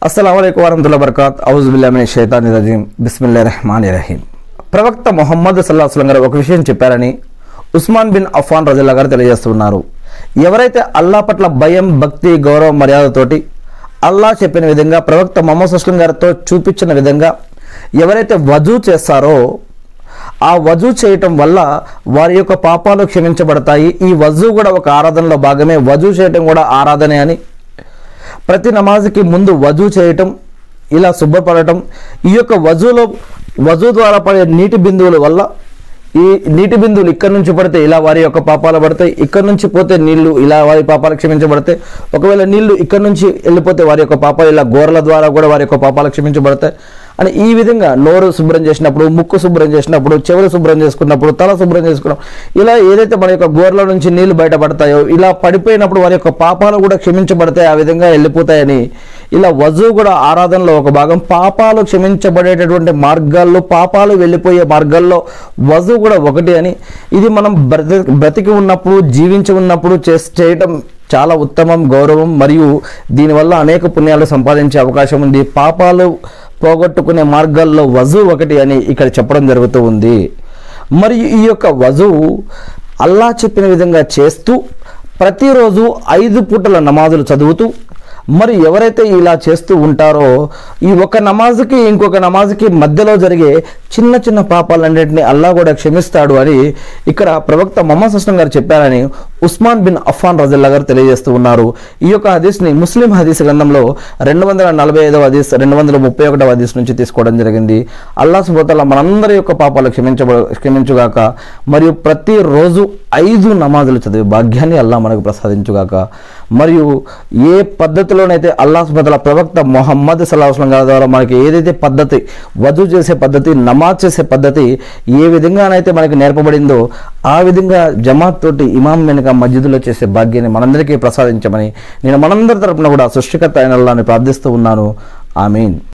అస్సలం వరహతుల్లా బర్కాత్ ఔజుబుల్లామిని షైతాని రజీం బిస్మిల్లా రెహమాన్ రహీం ప్రవక్త మొహమ్మద్ సల్లాహస్లం గారు ఒక విషయం చెప్పారని ఉస్మాన్ బిన్ అఫాన్ రజల్లా గారు తెలియజేస్తున్నారు ఎవరైతే అల్లా పట్ల భయం భక్తి గౌరవం మర్యాదతోటి అల్లా చెప్పిన విధంగా ప్రవక్త మొహమ్మద్ అస్లం గారితో చూపించిన విధంగా ఎవరైతే వజూ చేస్తారో ఆ వజూ చేయటం వల్ల వారి యొక్క పాపాలు క్షమించబడతాయి ఈ వజూ కూడా ఒక ఆరాధనలో భాగమే వజూ చేయటం కూడా ఆరాధనే అని ప్రతి నమాజ్కి ముందు వజూ చేయటం ఇలా శుభ్రపడటం ఈ యొక్క వజూలో వజూ ద్వారా పడే నీటి బిందువుల వల్ల ఈ నీటి బిందువులు ఇక్కడ నుంచి పడితే ఇలా వారి యొక్క పాపాలు పడతాయి ఇక్కడ నుంచి పోతే నీళ్లు ఇలా వారి పాపాలు క్షమించబడతాయి ఒకవేళ నీళ్లు ఇక్కడ నుంచి వెళ్ళిపోతే వారి యొక్క పాపాలు ఇలా గోరల ద్వారా కూడా వారి యొక్క పాపాలు క్షమించబడతాయి అని ఈ విధంగా నోరు శుభ్రం చేసినప్పుడు ముక్కు శుభ్రం చేసినప్పుడు చెవులు శుభ్రం చేసుకున్నప్పుడు తల శుభ్రం చేసుకున్నాం ఇలా ఏదైతే మన యొక్క గోర్ల నుంచి నీళ్లు బయటపడతాయో ఇలా పడిపోయినప్పుడు వారి యొక్క పాపాలు కూడా క్షమించబడతాయి ఆ విధంగా వెళ్ళిపోతాయని ఇలా వజువు కూడా ఆరాధనలో ఒక భాగం పాపాలు క్షమించబడేటటువంటి మార్గాల్లో పాపాలు వెళ్ళిపోయే మార్గాల్లో వజువు కూడా ఒకటి అని ఇది మనం బ్రతి బ్రతికి ఉన్నప్పుడు జీవించి ఉన్నప్పుడు చేస్ చేయటం చాలా ఉత్తమం గౌరవం మరియు దీనివల్ల అనేక పుణ్యాలు సంపాదించే అవకాశం ఉంది పాపాలు పోగొట్టుకునే మార్గాల్లో వజు ఒకటి అని ఇక్కడ చెప్పడం జరుగుతూ ఉంది మరియు ఈ యొక్క వజువు అల్లా చెప్పిన విధంగా చేస్తూ ప్రతిరోజు ఐదు పూటల నమాజులు చదువుతూ మరి ఎవరైతే ఇలా చేస్తూ ఉంటారో ఈ ఒక నమాజ్కి ఇంకొక నమాజ్కి మధ్యలో జరిగే చిన్న చిన్న పాపాలన్నింటినీ అల్లా కూడా క్షమిస్తాడు అని ఇక్కడ ప్రవక్త మొహమ్మద్ హస్నం గారు చెప్పారని ఉస్మాన్ బిన్ అఫాన్ రజల్లా గారు తెలియజేస్తూ ఉన్నారు ఈ యొక్క హదీస్ని ముస్లిం హదీస్ గ్రంథంలో రెండు వందల నలభై ఐదవ హదీస్ రెండు వందల ముప్పై ఒకటవ హదీస్ నుంచి తీసుకోవడం జరిగింది అల్లా సుబతల మనందరి యొక్క పాపాలు క్షమించబ క్షమించుగాక మరియు ప్రతిరోజు ఐదు నమాజులు చదివే భాగ్యాన్ని అల్లా మనకు ప్రసాదించుగాక మరియు ఏ పద్ధతిలోనైతే అల్లా సుబతల ప్రవక్త మొహమ్మద్ సల్లాహస్లం గారి ద్వారా మనకి ఏదైతే పద్ధతి వధు చేసే పద్ధతి నమాజ్ చేసే పద్ధతి ఏ విధంగానైతే మనకి నేర్పబడిందో ఆ విధంగా జమాత్ తోటి ఇమాం వెనుక మస్జిద్లో చేసే భాగ్యాన్ని మనందరికీ ప్రసాదించమని నేను మనందరి తరపున కూడా సృష్టికర్త అయిన అల్లాని ప్రార్థిస్తూ ఉన్నాను ఆమీన్